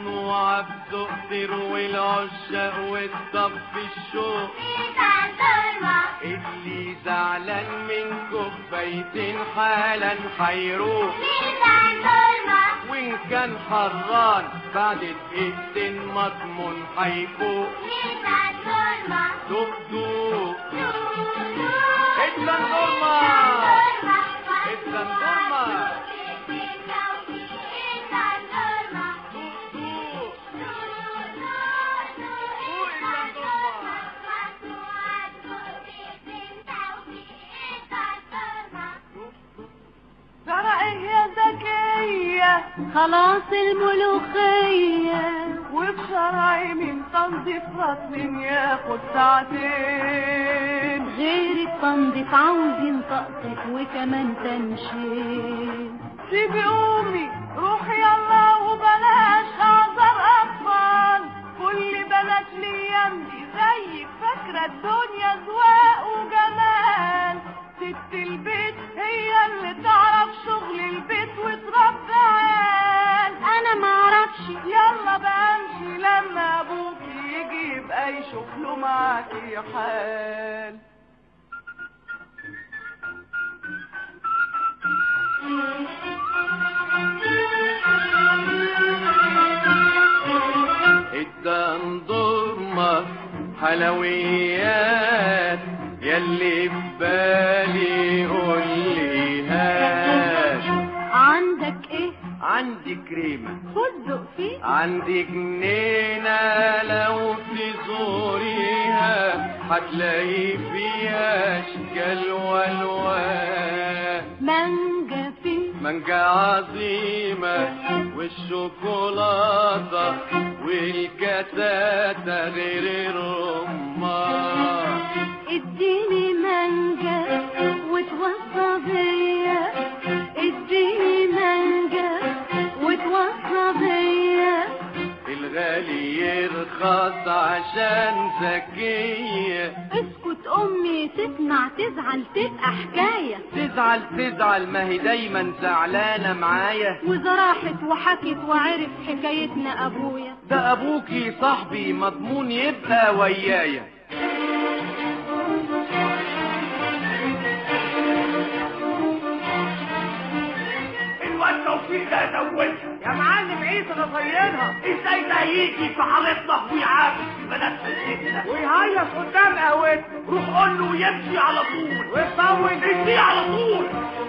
مصنوعة بتقدر والعشاق والطب الشوق اللي زعلان من كوبايتين حالا حيروح وان كان حران بعد دقيقتين مضمون حيفوق دوق دوق الزندورما الزندورما دوق دوق ترى ايه يا زكية خلاص الملوخية وبشرعي من تنظيف رسم ياخد ساعتين غير التنظيف عاوزين طقطق وكمان تنشين سيبي امي روحي يلا وبلاش اعذر اطفال كل بنات ليامي زيك فاكرة الدنيا ذواق وجمال ست البيت هي اللي تعرف شغل البيت وتربي عيال انا معرفش يلا بقى امشي لما ابوك يجي يبقى يشوف له معاكي حال الدندورما حلويات يلي في بالي قولي هات عندك ايه عندي كريمة فستق فيه عندي جنينة لو تزوريها هتلاقي فيها اشكال والوان مانجا فيه مانجا عظيمة والشوكولاتة والكتاتة غير الرمان اديني مانجا وتوصى بيا اديني مانجا وتوصى بيا الغالي يرخص عشان ذكية اسكت امي تسمع تزعل تبقى حكاية تزعل تزعل ما هي دايما زعلانة معايا وإذا راحت وحكت وعرف حكايتنا ابويا ده ابوكي صاحبي مضمون يبقى ويايا الواد توفيق ده زوجها يا معلم عيسى ده طينها ازاي ده يجي في حارتنا ويعاكس في بنات حلتنا ويهيص قدام قهوته روح قول له يمشي على طول ويطول امشي على طول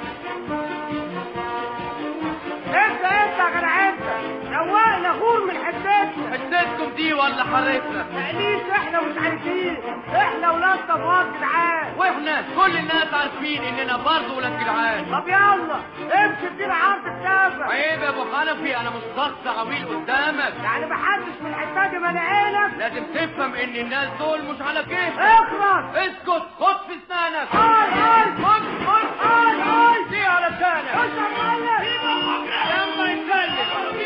انت انت يا جدع انت روقنا غور من حتتنا حسيتكم دي ولا حارتنا تقليش احنا مش عارفين احنا ولاد طبقات جدعان واحنا كل الناس عارفين اننا برضه ولاد جدعان طب يلا امشي ادينا عرض الدافع عيب يا ابو حنفي انا مش شخص عويل قدامك يعني محدش من الحته دي منعينك لازم تفهم ان الناس دول مش على كيفك اخلص اسكت خد في اسنانك هاي هاي خد خد هاي هاي دي على لسانك خش يا معلم لما يتكلم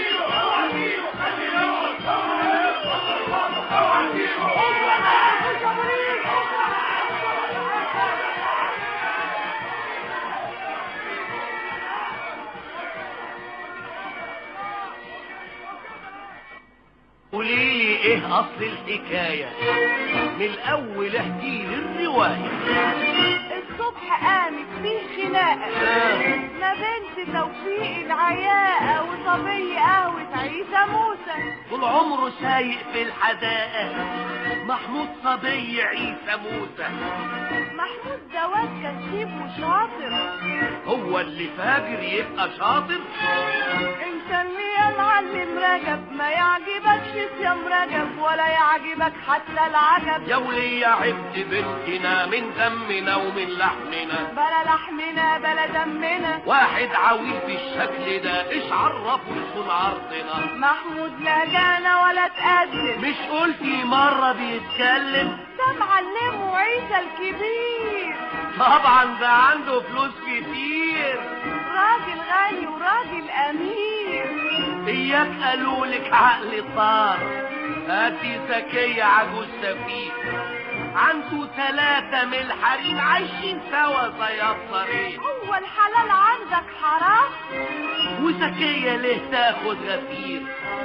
خش يا مريض قولي لي ايه اصل الحكايه من الاول احكي لي الروايه الصبح قامت فيه خناقه ما بنت توفيق العياقه وصبي قهوه عيسى موسى طول عمره سايق في الحدائق محمود صبي عيسى موسى محمود زواج كسيب وشاطر هو اللي فاجر يبقى شاطر انت اللي يا معلم رجب ما يعجبكش صيام رجب ولا يعجبك حتى العجب يا ولي عبت بنتنا من دمنا ومن لحمنا بلا لحمنا بلا دمنا واحد عويل بالشكل ده ايش عرفه يكون عرضنا محمود لا جانا ولا تقدم مش قلتي مرة بيتكلم ده معلمه عيسى الكبير طبعا ده عنده فلوس كتير راجل غني وراجل امير اياك قالوا لك عقل طار هاتي زكية عجوز سفيه عنده ثلاثة من الحريم عايشين سوا زي الطريق هو الحلال عندك حرام وزكية ليه تاخد غفير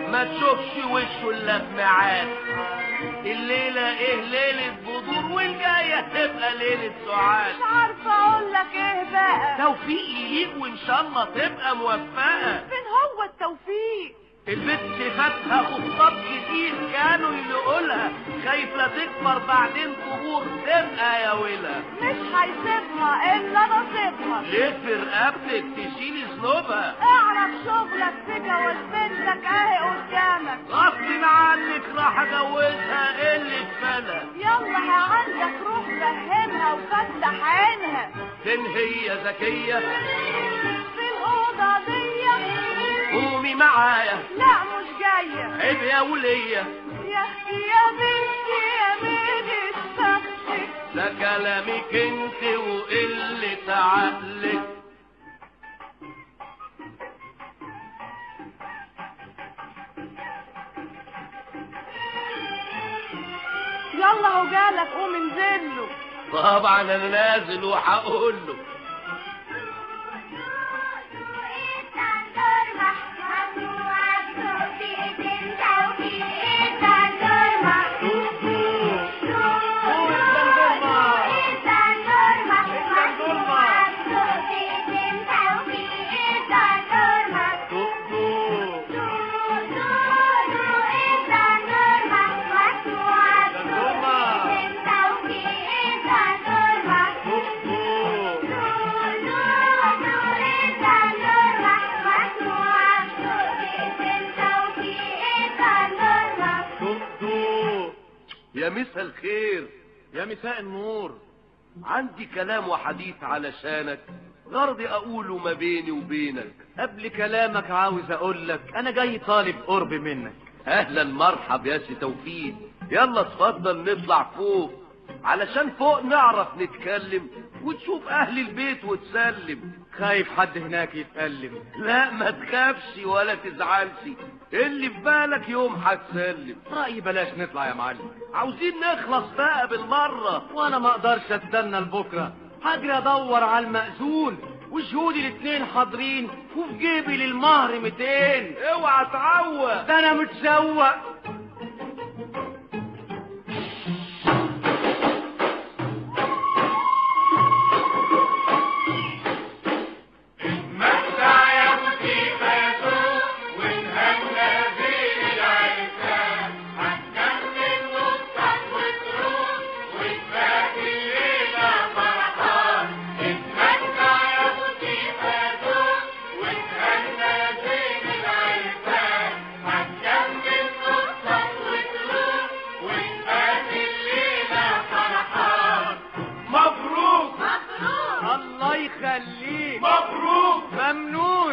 ما تشوفش وشه الا في ميعاد الليلة ايه ليلة بدور والجاية تبقى ليلة سعاد مش عارفة اقول لك ايه بقى توفيق يليق وان شاء الله تبقى موفقة فين هو التوفيق البت فاتها خطاب كتير كانوا يقولها خايف لا تكبر بعدين تبور تبقى يا ولا مش هيسيبها الا نصيبها ليه في رقبتك تشيلي ذنوبها اعرف شغلك في جواز بنتك اهي قدامك غصب عنك راح اجوزها اللي اتفلى يلا يا عندك روح فهمها وفتح عينها فين هي ذكية في الأوضة دي قومي معايا لا مش جاية عيب يا ولية يا اختي يا بنتي يا ميدة فخدك ده كلامك انت وقلة عقلك يلا هو جالك قوم انزل له طبعا انا نازل وهقول له يا مسا الخير يا مساء النور عندي كلام وحديث علشانك غرضي اقوله ما بيني وبينك قبل كلامك عاوز اقول لك انا جاي طالب قرب منك اهلا مرحب يا سي توفيق يلا اتفضل نطلع فوق علشان فوق نعرف نتكلم وتشوف اهل البيت وتسلم خايف حد هناك يتألم لا ما تخافش ولا تزعلش اللي في بالك يوم هتسلم رأيي بلاش نطلع يا معلم عاوزين نخلص بقى بالمرة وانا ما اقدرش استنى لبكره هجري ادور على المأذون وشهودي الاتنين حاضرين وفي جيبي للمهر 200 اوعى تعوق ده انا متسوق مبروك الله يخليك مبروك ممنون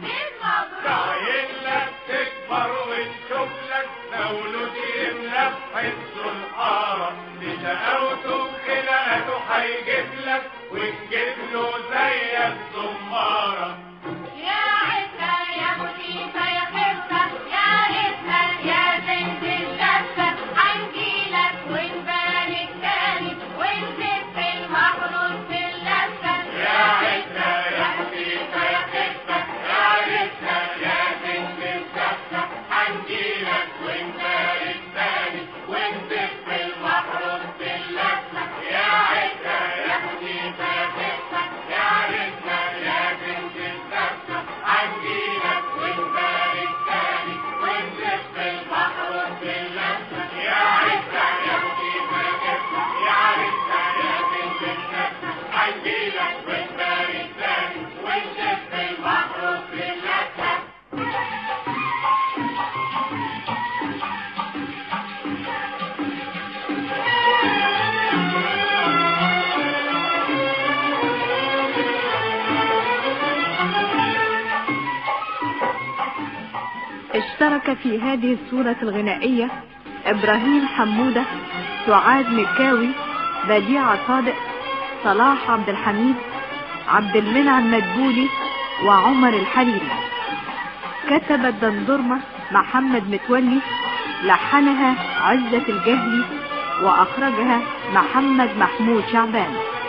عيلك تكبر ونشوف لك مولود يملى بحسه الحارة بشقاوته بخلقته هيجيب لك وتجيب له زي الزمارة يا عزة يا مخيفة يا خفة يا عزة يا بنت اللفة هنجيلك ونبارك تاني ونزف المحروس في اللفة يا عزة يا مخيفة يا خفة يا عزة يا بنت الزفة هنجيلك ونبارك تاني ونزف المحروس في اللفة يا عزة يا مخيفة يا خفة يا عزة يا بنت الزفة هنجيلك ونبارك تاني ونزف المحروس في اللفة يا عزة يا مخيفة يا خفة يا عزة يا بنت الزفة هنجيلك ونبارك تاني ونزف المحروس في اللفة اشترك في هذه الصورة الغنائية إبراهيم حمودة سعاد مكاوي بديع صادق صلاح عبد الحميد عبد المنعم مدبولي وعمر الحريري كتب الدندرمة محمد متولي لحنها عزة الجهلي وأخرجها محمد محمود شعبان